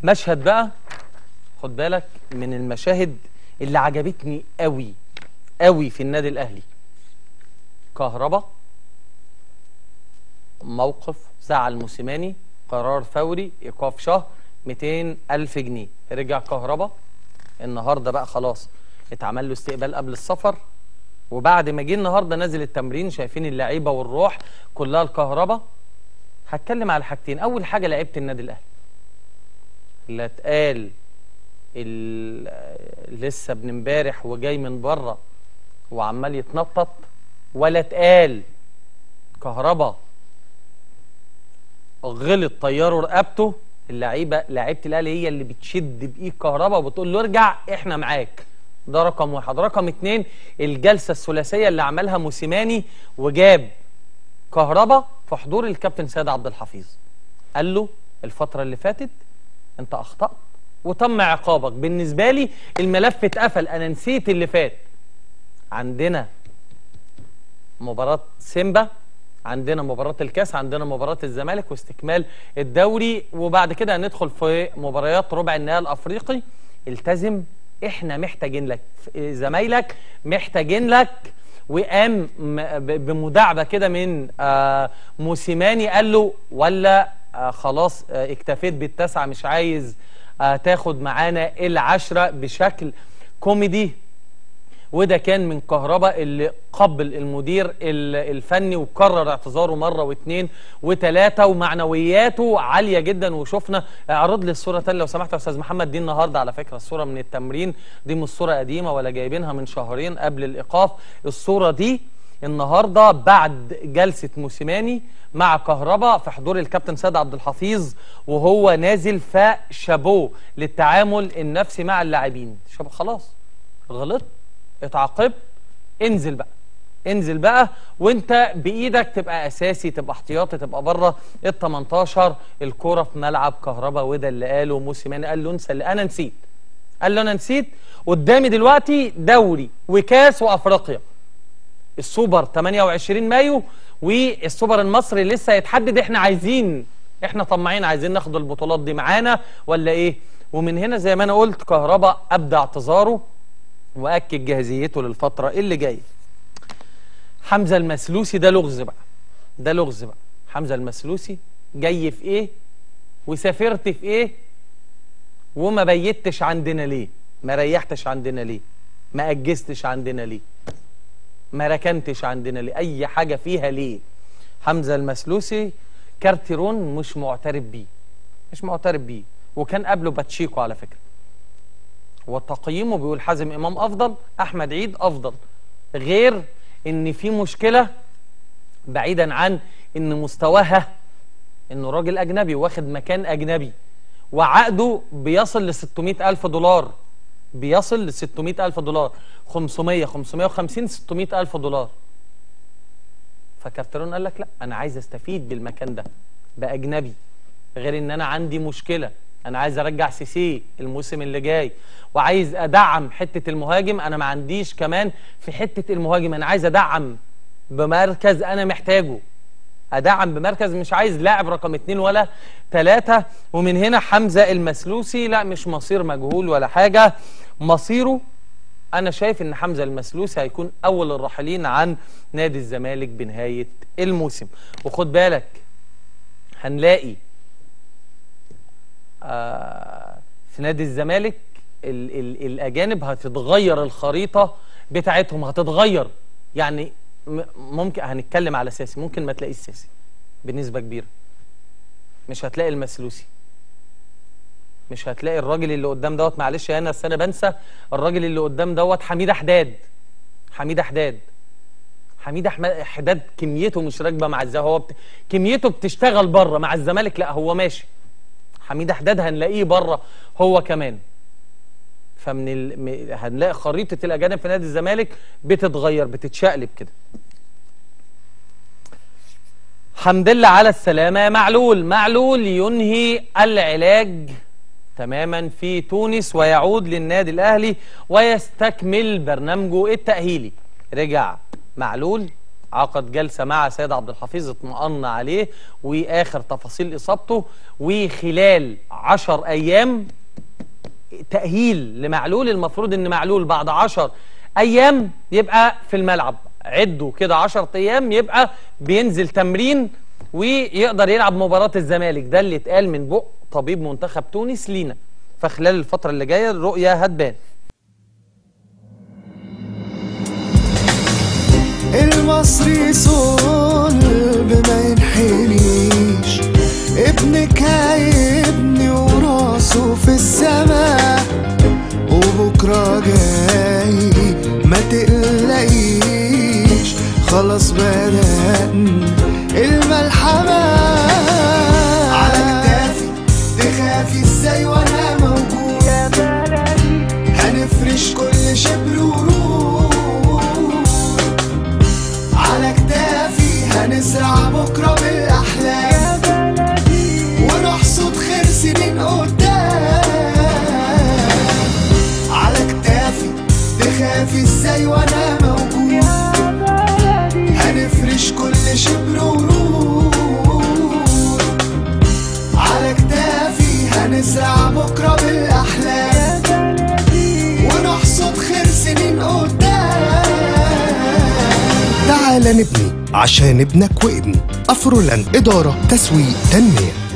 مشهد بقى خد بالك من المشاهد اللي عجبتني قوي قوي في النادي الاهلي كهربا موقف زعل موسيماني قرار فوري ايقاف شهر 200 الف جنيه رجع كهربا النهارده بقى خلاص اتعمل له استقبال قبل السفر وبعد ما جه النهارده نازل التمرين شايفين اللعيبه والروح كلها الكهربا هتكلم على حاجتين اول حاجه لعيبه النادي الاهلي لا اتقال ال- لسه ابن امبارح وجاي من بره وعمال يتنطط ولا اتقال كهربا غلط طياره رقبته اللعيبه لعيبه الاهلي هي اللي بتشد بايد كهربا وبتقول له ارجع احنا معاك ده رقم واحد رقم اتنين الجلسه الثلاثيه اللي عملها موسيماني وجاب كهربا في حضور الكابتن سيد عبد الحفيظ قال له الفتره اللي فاتت انت اخطات وتم عقابك بالنسبه لي الملف اتقفل انا نسيت اللي فات عندنا مباراة سيمبا عندنا مباراة الكاس عندنا مباراة الزمالك واستكمال الدوري وبعد كده هندخل في مباريات ربع النهائي الافريقي التزم احنا محتاجين لك زمايلك محتاجين لك وقام م- ب- بمداعبة كده من آه، موسيماني قال له ولا آه، خلاص آه، اكتفيت بالتسعة مش عايز آه، تاخد معانا العشرة بشكل كوميدي وده كان من كهربا اللي قبل المدير ال- الفني وكرر اعتذاره مره واثنين وثلاثه ومعنوياته عاليه جدا وشفنا اعرض لي الصوره تاني لو سمحت يا استاذ محمد دي النهارده على فكره الصوره من التمرين دي مش صوره قديمه ولا جايبينها من شهرين قبل الايقاف الصوره دي النهارده بعد جلسه موسيماني مع كهربا في حضور الكابتن سيد عبد الحفيظ وهو نازل فشابوه للتعامل النفسي مع اللاعبين شابوه خلاص غلطت اتعاقبت انزل بقى انزل بقى وانت بايدك تبقى اساسي تبقى احتياطي تبقى بره ال 18 الكوره في ملعب كهربا وده اللي قاله موسيماني قال له انسى اللي انا نسيت قال له انا نسيت قدامي دلوقتي دوري وكاس وافريقيا السوبر 28 مايو والسوبر المصري لسه هيتحدد احنا عايزين احنا طماعين عايزين ناخد البطولات دي معانا ولا ايه ومن هنا زي ما انا قلت كهربا ابدى اعتذاره واكد جاهزيته للفتره اللي جايه حمزه المسلوسي ده لغز بقى ده لغز بقى حمزه المسلوسي جاي في ايه وسافرت في ايه وما بيتش عندنا ليه ما ريحتش عندنا ليه ما اجزتش عندنا ليه ما ركنتش عندنا ليه اي حاجه فيها ليه حمزه المسلوسي كارتيرون مش معترف بيه مش معترف بيه وكان قبله باتشيكو على فكره وتقييمه بيقول حازم امام افضل احمد عيد افضل غير ان في مشكله بعيدا عن ان مستواها انه راجل اجنبي واخد مكان اجنبي وعقده بيصل ل 600 الف دولار بيصل ل 600 الف دولار 500 550 600 الف دولار فكارترون قال لك لا انا عايز استفيد بالمكان ده باجنبي غير ان انا عندي مشكله انا عايز ارجع سيسي الموسم اللي جاي وعايز ادعم حته المهاجم انا ما عنديش كمان في حته المهاجم انا عايز ادعم بمركز انا محتاجه ادعم بمركز مش عايز لاعب رقم اتنين ولا تلاتة ومن هنا حمزة المسلوسي لا مش مصير مجهول ولا حاجة مصيره انا شايف ان حمزة المسلوسي هيكون اول الراحلين عن نادي الزمالك بنهاية الموسم وخد بالك هنلاقي آه في نادي الزمالك ال ال الاجانب هتتغير الخريطه بتاعتهم هتتغير يعني م- ممكن هنتكلم على ساسي ممكن ما تلاقيش ساسي بنسبه كبيره مش هتلاقي المسلوسي مش هتلاقي الراجل اللي قدام دوت معلش يا انا أصل انا بنسى الراجل اللي قدام دوت حميد حداد حميد حداد حميد أحمد حداد كميته مش راكبه مع الزمالك هو بت... كميته بتشتغل بره مع الزمالك لا هو ماشي حميد حداد هنلاقيه بره هو كمان فمن ال... م- هنلاقي خريطه الاجانب في نادي الزمالك بتتغير بتتشقلب كده حمد لله على السلامه يا معلول معلول ينهي العلاج تماما في تونس ويعود للنادي الاهلي ويستكمل برنامجه التاهيلي رجع معلول عقد جلسه مع سيد عبد الحفيظ اطمأن عليه واخر تفاصيل اصابته وخلال 10 ايام تأهيل لمعلول المفروض ان معلول بعد 10 ايام يبقى في الملعب عدوا كده 10 ايام يبقى بينزل تمرين ويقدر يلعب مباراة الزمالك ده اللي اتقال من بق طبيب منتخب تونس لينا فخلال الفترة اللي جاية الرؤية هتبان المصري صلب ما ينحنيش ابنك هيبني وراسه في السماء وبكرة جاي ما تقلقيش خلاص بدأنا الملحمة على كتافي تخافي ازاي وانا موجود هنفرش كل شبر ورود على كتافي هنزرع بكرة بالأحلام ونحصد خير سنين قدام على كتافي تخافي ازاي وانا موجود هنفرش كل شبر ورود على كتافي هنزرع بكرة بالأحلام ونحصد خير سنين قدام تعال نبني عشان ابنك وابني أفرولان إدارة تسويق تنمية